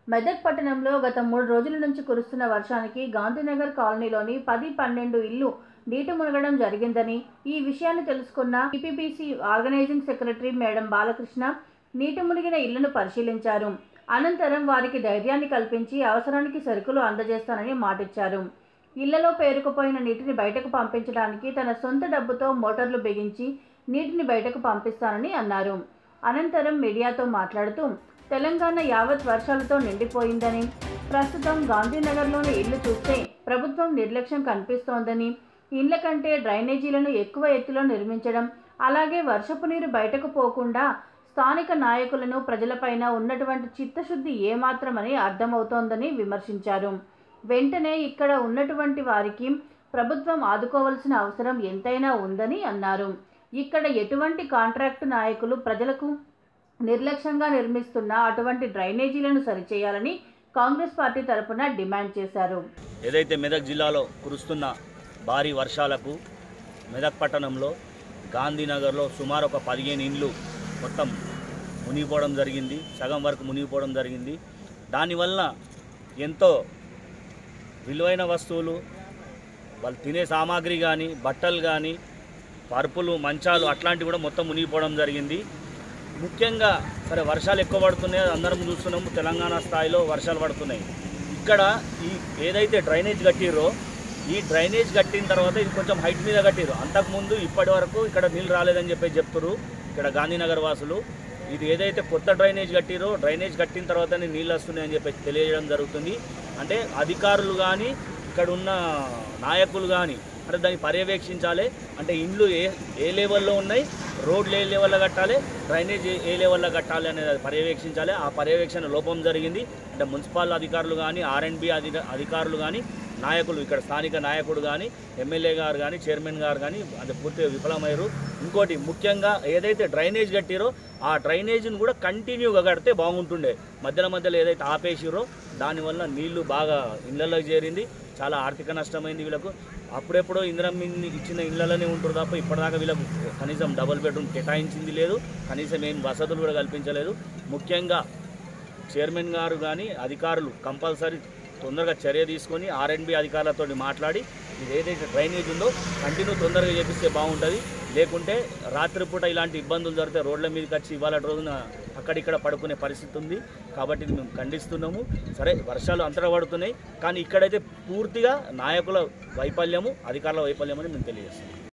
మెదక్ పట్టణంలో గత మూడు రోజుల నుంచి కురుస్తున్న వర్షానికి గాంధీనగర్ కాలనీలోని పది పన్నెండు ఇల్లు నీట మునగడం జరిగిందని ఈ విషయాన్ని తెలుసుకున్న EPBC organising secretary madam Balakrishna నీట మునిగిన ఇళ్లను పరిశీలించారు అనంతరం వారికి ధైర్యాన్ని కల్పించి అవసరానికి సరుకులు అందజేస్తానని మాటిచ్చారు ఇళ్లలో పేరుకుపోయిన నీటిని బయటకు పంపించడానికి తన సొంత డబ్బుతో మోటార్లు బిగించి నీటిని బయటకు పంపిస్తానని అన్నారు అనంతరం మీడియాతో మాట్లాడుతూ తెలంగాణ యావత్ వర్షాలతో నిండిపోయిందని ప్రస్తుతం గాంధీనగర్లోని ఇల్లు చూస్తే ప్రభుత్వం నిర్లక్ష్యం కనిపిస్తోందని ఇళ్ల కంటే డ్రైనేజీలను ఎక్కువ ఎత్తులో నిర్మించడం అలాగే వర్షపు నీరు బయటకు పోకుండా స్థానిక నాయకులను ప్రజలపైన ఉన్నటువంటి చిత్తశుద్ధి ఏమాత్రమని అర్థమవుతోందని విమర్శించారు వెంటనే ఇక్కడ ఉన్నటువంటి వారికి ప్రభుత్వం ఆదుకోవాల్సిన అవసరం ఎంతైనా ఉందని అన్నారు ఇక్కడ ఎటువంటి కాంట్రాక్టు నాయకులు ప్రజలకు నిర్లక్ష్యంగా నిర్మిస్తున్న అటువంటి డ్రైనేజీలను సరిచేయాలని కాంగ్రెస్ పార్టీ తరపున డిమాండ్ చేశారు ఏదైతే మెదక్ జిల్లాలో కురుస్తున్న భారీ వర్షాలకు మెదక్ పట్టణంలో గాంధీనగర్లో సుమారు ఒక పదిహేను ఇండ్లు మొత్తం మునిగిపోవడం జరిగింది సగం వరకు మునిగిపోవడం జరిగింది దానివల్ల ఎంతో విలువైన వస్తువులు వాళ్ళు తినే సామాగ్రి కానీ బట్టలు కానీ పరుపులు మంచాలు అట్లాంటివి కూడా మొత్తం మునిగిపోవడం జరిగింది ముఖ్యంగా సరే వర్షాలు ఎక్కువ పడుతున్నాయి అది అందరం చూస్తున్నాము తెలంగాణ స్థాయిలో వర్షాలు పడుతున్నాయి ఇక్కడ ఈ ఏదైతే డ్రైనేజ్ కట్టిరో ఈ డ్రైనేజ్ కట్టిన తర్వాత ఇది కొంచెం హైట్ మీద కట్టిరు అంతకుముందు ఇప్పటి వరకు ఇక్కడ నీళ్ళు రాలేదని చెప్పి చెప్తున్నారు ఇక్కడ గాంధీనగర్ వాసులు ఇది ఏదైతే కొత్త డ్రైనేజ్ కట్టిరో డ్రైనేజ్ కట్టిన తర్వాతనే నీళ్ళు వస్తున్నాయని చెప్పి తెలియజేయడం జరుగుతుంది అంటే అధికారులు కానీ ఇక్కడ ఉన్న నాయకులు కానీ అంటే దాన్ని పర్యవేక్షించాలి అంటే ఇండ్లు ఏ ఏ లెవెల్లో ఉన్నాయి రోడ్లు ఏ లెవెల్లో కట్టాలి డ్రైనేజ్ ఏ- ఏ లెవెల్లో కట్టాలి అనేది అది పర్యవేక్షించాలి ఆ పర్యవేక్షణ లోపం జరిగింది అంటే మున్సిపల్ అధికారులు కానీ ఆర్ఎండ్బి అధిక అధికారులు కానీ నాయకులు ఇక్కడ స్థానిక నాయకుడు కానీ ఎమ్మెల్యే గారు కానీ చైర్మన్ గారు కానీ అది పూర్తిగా విఫలమయ్యారు ఇంకోటి ముఖ్యంగా ఏదైతే డ్రైనేజ్ కట్టిరో ఆ డ్రైనేజీని కూడా కంటిన్యూగా కడితే బాగుంటుండే మధ్యలో మధ్యలో ఏదైతే ఆపేసిరో దానివల్ల నీళ్లు బాగా ఇళ్లలోకి చేరింది చాలా ఆర్థిక నష్టమైంది వీళ్ళకు అప్పుడెప్పుడో ఇందిరమ్మ ఇన్ని ఇచ్చిన ఇళ్లలోనే ఉంటారు తప్ప ఇప్పటిదాకా వీళ్ళకు కనీసం డబుల్ బెడ్రూమ్ కేటాయించింది లేదు కనీసం ఏం వసతులు కూడా కల్పించలేదు ముఖ్యంగా చైర్మన్ గారు కానీ అధికారులు కంపల్సరీ తొందరగా చర్య తీసుకొని ఆర్ఎండ్బి అధికారులతో మాట్లాడి ఇది ఏదైతే డ్రైనేజ్ ఉందో కంటిన్యూ తొందరగా చేపిస్తే బాగుంటుంది లేకుంటే రాత్రిపూట ఇలాంటి ఇబ్బందులు జరిగితే రోడ్ల మీదకి వచ్చి ఇవాళ రోజున అక్కడిక్కడ పడుకునే పరిస్థితి ఉంది కాబట్టి ఇది మేము ఖండిస్తున్నాము సరే వర్షాలు అంతటా పడుతున్నాయి కానీ ఇక్కడైతే పూర్తిగా నాయకుల వైఫల్యము అధికారుల వైఫల్యం అని మేము తెలియజేస్తున్నాం